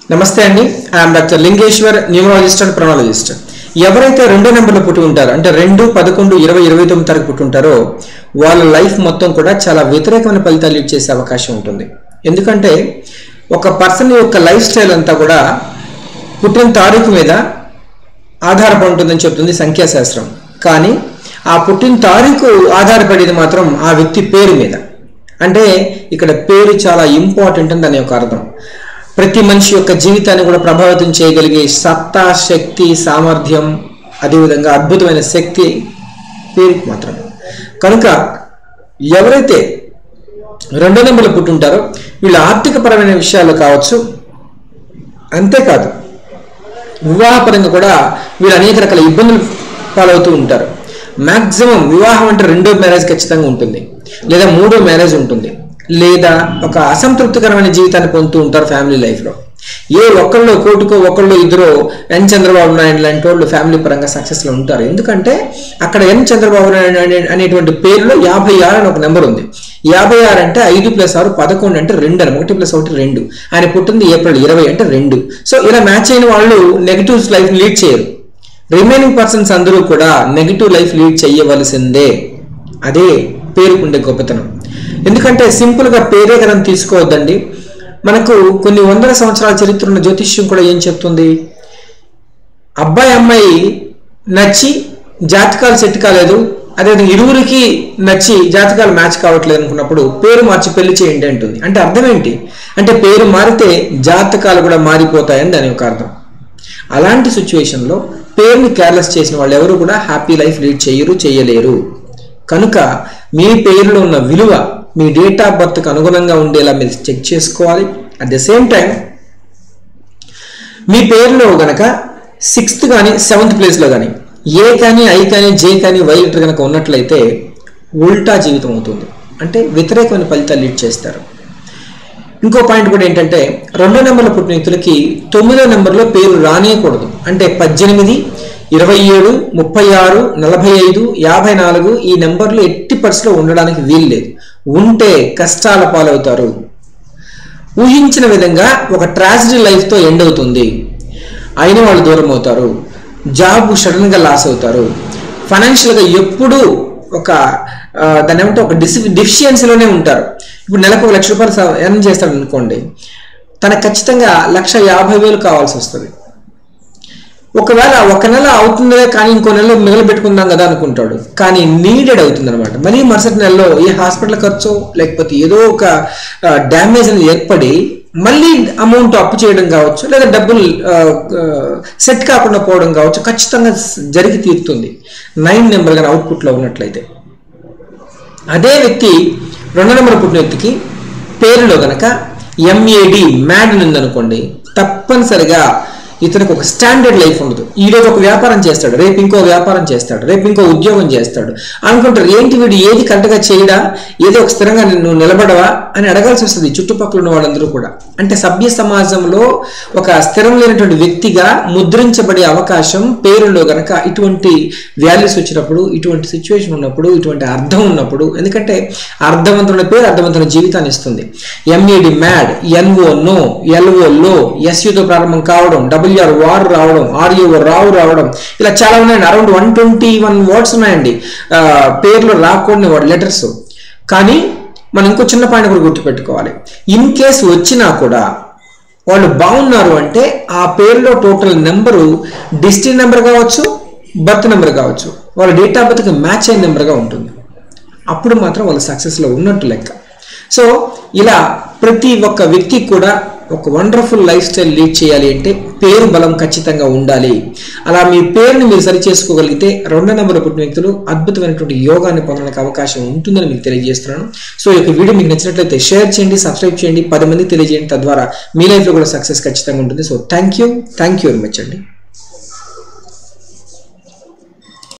నమస్తే అండి I'm doctor Lingeshwar numerologist and ప్రొనాలజిస్ట్ ఎవరైతే రెండో నెంబర్లో పుట్టి ఉంటారో అంటే రెండు పదకొండు ఇరవై ఇరవై తొమ్మిది తారీఖు పుట్టి ఉంటారో వాళ్ళ లైఫ్ మొత్తం కూడా చాలా వ్యతిరేకమైన ఫలితాలు లీడ్ చేసే అవకాశం ఉంటుంది ఎందుకంటే ఒక పర్సన్ యొక్క లైఫ్ స్టైల్ అంతా కూడా పుట్టిన తారీఖు మీద ఆధారపడి ఉంటుందని చెప్తుంది సంఖ్యాశాస్త్రం కానీ ఆ పుట్టిన తారీఖు ఆధారపడేది మాత్రం ఆ వ్యక్తి పేరు మీద అంటే ఇక్కడ పేరు చాలా ఇంపార్టెంట్ అని దాని యొక్క అర్థం ప్రతి మనిషి యొక్క జీవితాన్ని కూడా ప్రభావితం చేయగలిగే సత్తా శక్తి సామర్థ్యం అదేవిధంగా అద్భుతమైన శక్తి పేరుకి మాత్రం కనుక ఎవరైతే రెండో నెంబర్లో పుట్టుంటారో వీళ్ళ ఆర్థికపరమైన విషయాలు కావచ్చు అంతేకాదు వివాహపరంగా కూడా వీళ్ళు అనేక రకాల ఇబ్బందులు పాలవుతూ ఉంటారు మ్యాక్సిమం వివాహం అంటే రెండో మ్యారేజ్ ఖచ్చితంగా ఉంటుంది లేదా మూడో మ్యారేజ్ ఉంటుంది లేదా ఒక అసంతృప్తికరమైన జీవితాన్ని పొందుతూ ఉంటారు ఫ్యామిలీ లైఫ్లో ఏ ఒక్కళ్ళు కోటుకో ఒకళ్ళు ఇద్దరు ఎన్ చంద్రబాబు నాయుడు లాంటి వాళ్ళు ఫ్యామిలీ పరంగా సక్సెస్లో ఉంటారు ఎందుకంటే అక్కడ ఎన్ చంద్రబాబు నాయుడు అనే- అనేటువంటి పేరులో యాభై ఆరు అని ఒక నెంబర్ ఉంది యాభై ఆరు అంటే ఐదు ప్లస్ ఆరు పదకొండు అంటే రెండు అని ఒకటి ప్లస్ ఒకటి రెండు ఆయన పుట్టింది ఏప్రిల్ ఇరవై అంటే రెండు సో ఇలా మ్యాచ్ అయిన వాళ్ళు నెగిటివ్ లైఫ్ లీడ్ చేయరు రిమైనింగ్ పర్సన్స్ అందరూ కూడా నెగిటివ్ లైఫ్ లీడ్ చేయవలసిందే అదే పేరుకుండే గొప్పతనం ఎందుకంటే సింపుల్గా పేరే కనుక తీసుకోవద్దండి మనకు కొన్ని వందల సంవత్సరాల చరిత్ర ఉన్న జ్యోతిష్యం కూడా ఏం చెప్తుంది అబ్బాయి అమ్మాయి నచ్చి జాతకాలు సెట్ కాలేదు అదే ఇరువురికి నచ్చి జాతకాలు మ్యాచ్ కావట్లేదు అనుకున్నప్పుడు పేరు మార్చి పెళ్లి చేయండి అంటుంది అంటే అర్థం ఏంటి అంటే పేరు మారితే జాతకాలు కూడా మారిపోతాయని దాని యొక్క అర్థం అలాంటి సిచ్యువేషన్లో పేరుని కేర్లెస్ చేసిన వాళ్ళు ఎవరు కూడా హ్యాపీ లైఫ్ లీడ్ చేయరు చేయలేరు కనుక మీ పేరులో ఉన్న విలువ మీ డేట్ ఆఫ్ బర్త్కి అనుగుణంగా ఉండేలా మీరు చెక్ చేసుకోవాలి అట్ ద సేమ్ టైం మీ పేరులో గనక సిక్స్త్ కానీ సెవెంత్ ప్లేస్లో కానీ ఏ కానీ ఐ కానీ జే కానీ వై లెటర్ కనుక ఉన్నట్లయితే ఉల్టా జీవితం అవుతుంది అంటే వ్యతిరేకమైన ఫలితాలు లీడ్ చేస్తారు ఇంకో పాయింట్ కూడా ఏంటంటే రెండో నెంబర్లో పుట్టిన వ్యక్తులకి తొమ్మిదో నెంబర్లో పేరు రానియకూడదు అంటే పద్దెనిమిది ఇరవై ఏడు ముప్పై ఆరు నలభై ఐదు యాభై నాలుగు ఈ నెంబర్లు ఎట్టి పరిస్థితిలో ఉండడానికి వీలు లేదు ఉంటే కష్టాల పాలవుతారు ఊహించిన విధంగా ఒక ట్రాజిడీ లైఫ్తో ఎండ్ అవుతుంది అయిన వాళ్ళు దూరం అవుతారు జాబ్ సడన్గా లాస్ అవుతారు ఫైనాన్షియల్గా ఎప్పుడూ ఒక ఆ, దాన్ని ఏమంటే ఒక డిసి డిఫిషియన్సీలోనే ఉంటారు ఇప్పుడు నెలకు ఒక లక్ష రూపాయలు స- ఎర్న్ చేస్తాడు అనుకోండి తనకు ఖచ్చితంగా లక్ష యాభై వేలు కావాల్సి వస్తుంది ఒకవేళ ఒక నెల అవుతుందే కానీ ఇంకో నెల మిగలబెట్టుకుందాం కదా అనుకుంటాడు కానీ నీడెడ్ అవుతుంది అనమాట మళ్ళీ మరుసటి నెలలో ఏ హాస్పిటల్ ఖర్చు లేకపోతే ఏదో ఒక డ్యామేజ్ అనేది ఏర్పడి మళ్ళీ అమౌంట్ అప్పు చేయడం కావచ్చు లేదా డబ్బులు సెట్ కాకుండా పోవడం కావచ్చు ఖచ్చితంగా జరిగి తీరుతుంది నైన్ నెంబర్ కానీ అవుట్పుట్లో ఉన్నట్లయితే అదే వ్యక్తి రెండో నెంబర్ పుట్టిన వ్యక్తికి పేరులో గనక ఎంఏడి మ్యాడ్ ఉందనుకోండి తప్పనిసరిగా ఇతనికి ఒక స్టాండర్డ్ లైఫ్ ఉండదు ఈ రోజు ఒక వ్యాపారం చేస్తాడు రేపు ఇంకో వ్యాపారం చేస్తాడు రేపు ఇంకో ఉద్యోగం చేస్తాడు అనుకుంటారు ఏంటి వీడు ఏది కరెక్ట్గా చేయడా ఏదో ఒక స్థిరంగా నువ్వు నిలబడవా అని అడగాల్సి వస్తుంది చుట్టుపక్కల ఉన్న వాళ్ళందరూ కూడా అంటే సభ్య సమాజంలో ఒక స్థిరం లేనటువంటి వ్యక్తిగా ముద్రించబడే అవకాశం పేరులో గనక ఇటువంటి వాల్యూస్ వచ్చినప్పుడు ఇటువంటి సిచ్యువేషన్ ఉన్నప్పుడు ఇటువంటి అర్థం ఉన్నప్పుడు ఎందుకంటే అర్థవంతమైన పేరు అర్థవంతమైన జీవితాన్ని ఇస్తుంది M A D mad N O no L O lo ఎస్యుతో ప్రారంభం కావడం డబ్ల్యూఆర్ వార్ రావడం ఆర్యూ రావు రావడం ఇలా చాలా ఉన్నాయండి around one twenty one words ఉన్నాయండి ఆ, పేర్లు రాకూడని వర్డ్ లెటర్స్ కానీ మనం ఇంకో చిన్న పాయింట్ కూడా గుర్తుపెట్టుకోవాలి ఇన్ కేస్ వచ్చినా కూడా వాళ్ళు బాగున్నారు అంటే ఆ పేరులో టోటల్ నెంబరు డిస్టిన్ నెంబర్ కావచ్చు బర్త్ నెంబర్ కావచ్చు వాళ్ళ డేట్ ఆఫ్ బర్త్కి మ్యాచ్ అయిన నెంబర్గా ఉంటుంది అప్పుడు మాత్రం వాళ్ళు సక్సెస్లో ఉన్నట్టు లెక్క సో ఇలా ప్రతి ఒక్క వ్యక్తికి కూడా ఒక వండర్ఫుల్ లైఫ్ స్టైల్ లీడ్ చేయాలి అంటే పేరు బలం ఖచ్చితంగా ఉండాలి అలా మీ పేరుని మీరు సరి చేసుకోగలిగితే రెండో నెంబర్ పుట్టిన వ్యక్తులు అద్భుతమైనటువంటి యోగాన్ని పొందడానికి అవకాశం ఉంటుందని మీకు తెలియజేస్తున్నాను సో ఈ యొక్క వీడియో మీకు నచ్చినట్లయితే షేర్ చేయండి సబ్స్క్రైబ్ చేయండి పది మంది తెలియజేయండి తద్వారా మీ లైఫ్లో కూడా సక్సెస్ ఖచ్చితంగా ఉంటుంది so thank you thank you very much అండి